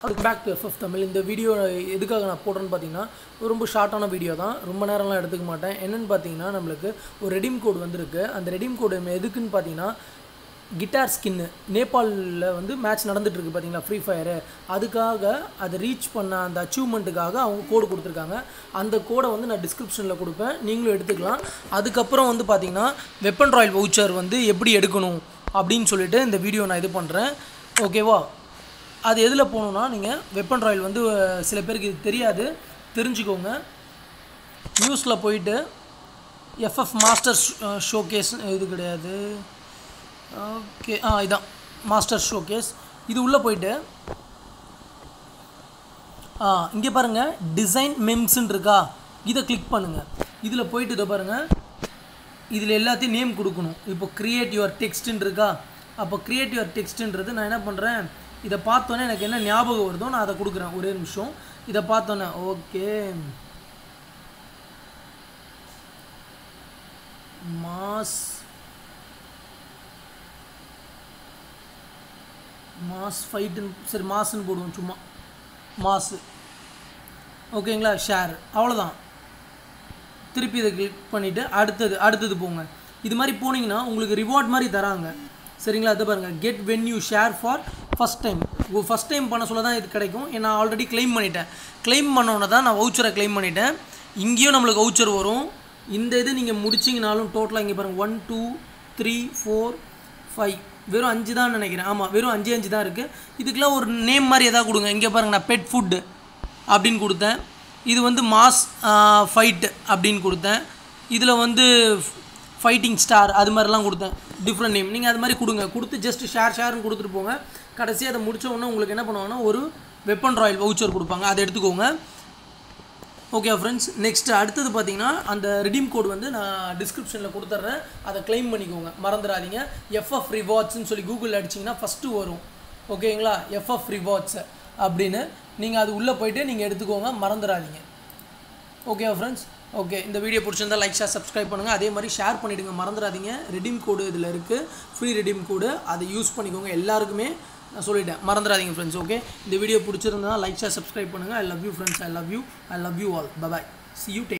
அதுக்கு back to FF Tamil இந்த video எதுக்காக நான் போடுறேன்னு பார்த்தீங்கன்னா ரொம்ப ஷார்ட்டான வீடியோ தான் ரொம்ப நேரம்லாம் எடுத்துக்க மாட்டேன் என்னென்னு பார்த்தீங்கன்னா நம்மளுக்கு ஒரு ரெடீம் கோடு வந்திருக்கு அந்த ரெடீம் கோடு எதுக்குன்னு பார்த்தீங்கன்னா கிட்டார் ஸ்கின்னு நேபாளில் வந்து மேட்ச் நடந்துகிட்ருக்கு பார்த்தீங்களா ஃப்ரீ ஃபயரு அதுக்காக அதை ரீச் பண்ண அந்த அச்சீவ்மெண்ட்டுக்காக அவங்க கோடு கொடுத்துருக்காங்க அந்த கோடை வந்து நான் டிஸ்கிரிப்ஷனில் கொடுப்பேன் நீங்களும் எடுத்துக்கலாம் அதுக்கப்புறம் வந்து பார்த்தீங்கன்னா வெப்பன் ராயல் வவுச்சர் வந்து எப்படி எடுக்கணும் அப்படின்னு சொல்லிட்டு இந்த வீடியோ நான் இது பண்ணுறேன் ஓகேவா அது எதில் போகணுன்னா நீங்கள் வெப்பன் ராயல் வந்து அஹ், சில பேருக்கு இது தெரியாது தெரிஞ்சுக்கோங்க நியூஸில் போயிட்டு எஃப்எஃப் மாஸ்டர் ஷோகேஸ் இது கிடையாது ஓகே ஆ இதான் மாஸ்டர் ஷோகேஸ் இது உள்ளே போயிட்டு ஆ இங்கே பாருங்கள் டிசைன் மெம்ஸ்ன்னு இருக்கா இதை கிளிக் பண்ணுங்கள் இதில் போயிட்டு இதை பாருங்கள் இதில் எல்லாத்தையும் நேம் கொடுக்கணும் இப்போ கிரியேட் யுவர் டெக்ஸ்ட்டுன்னு இருக்கா அப்போ கிரியேட் யுவர் டெக்ஸ்ட்டுன்றது நான் என்ன பண்ணுறேன் இதை பார்த்தோன்னே எனக்கு என்ன ஞாபகம் வருதோ நான் அதை கொடுக்குறேன் ஒரே நிமிஷம் இதை பார்த்தோன்னே ஓகே மாஸ் மாஸ் ஃபைட்டுன்னு சரி மாஸ்ன்னு போடுவோம் சும்மா மாஸு ஓகேங்களா ஷேர் அவ்வளோதான் திருப்பி இதை கிளிக் பண்ணிவிட்டு அடுத்தது அடுத்தது போங்க இது மாதிரி போனீங்கன்னா உங்களுக்கு ரிவார்ட் மாதிரி தராங்க சரிங்களா அது பாருங்கள் get when you share for first time first time பண்ண சொல்ல தான் இது கிடைக்கும் நான் ஆல்ரெடி க்ளைம் பண்ணிட்டேன் க்ளைம் பண்ணோன்னே தான் நான் வவுச்சரை க்ளைம் பண்ணிட்டேன் இங்கேயும் நம்மளுக்கு வவுச்சர் வரும் இந்த இது நீங்கள் முடிச்சிங்கனாலும் டோட்டலாக இங்கே பாருங்கள் one two three four five வெறும் அஞ்சு தான் நினைக்கிறேன் ஆமாம் வெறும் அஞ்சு அஞ்சு தான் இருக்குது இதுக்கெல்லாம் ஒரு நேம் மாதிரி எதாவது கொடுங்க இங்கே பாருங்கள் நான் பெட் ஃபுட்டு அப்படின்னு கொடுத்தேன் இது வந்து மாஸ் ஃபைட் அப்படின்னு கொடுத்தேன் இதில் வந்து ஃபைட்டிங் ஸ்டார் அது மாதிரிலாம் கொடுத்தேன் டிஃப்ரெண்ட் நேம் நீங்கள் அது மாதிரி கொடுங்க கொடுத்து ஜஸ்ட் ஷேர் ஷேர்னு கொடுத்துட்டு போங்க கடைசி அதை முடிச்ச உடனே உங்களுக்கு என்ன பண்ணுவாங்கன்னா ஒரு வெப்பன் ராயல் வவுச்சர் கொடுப்பாங்க அதை எடுத்துக்கோங்க ஓகே ஃப்ரெண்ட்ஸ் நெக்ஸ்ட் அடுத்தது பார்த்தீங்கன்னா அந்த ரிடீம் கோட் வந்து நான் டிஸ்கிரிப்ஷனில் கொடுத்துட்றேன் அதை க்ளைம் பண்ணிக்கோங்க மறந்துடாதீங்க எஃப்எஃப் ரிவார்ட்ஸ்னு சொல்லி கூகுளில் அடிச்சிங்கன்னா ஃபஸ்ட்டு வரும் ஓகேங்களா எஃப்எஃப் ரிவார்ட்ஸ் அப்படின்னு நீங்கள் அது உள்ளே போயிட்டு நீங்கள் எடுத்துக்கோங்க மறந்துடாதீங்க ஓகே ஃப்ரெண்ட்ஸ் ஓகே இந்த வீடியோ பிடிச்சிருந்தா லைக் ஷேர் சப்ஸ்கிரைப் பண்ணுங்கள் அதே மாதிரி ஷேர் பண்ணிவிடுங்க மறந்துடாதீங்க ரெடீம் கோடு இதில் இருக்குது ஃப்ரீ ரெடீம் கோடு அதை யூஸ் பண்ணிக்கோங்க எல்லாருக்குமே நான் சொல்லிட்டேன் மறந்துடாதீங்க ஃப்ரெண்ட்ஸ் ஓகே இந்த வீடியோ பிடிச்சிருந்தா லைக் ஷேர் சப்ஸ்கிரைப் பண்ணுங்கள் I love you friends I love you I love you all bye bye see you take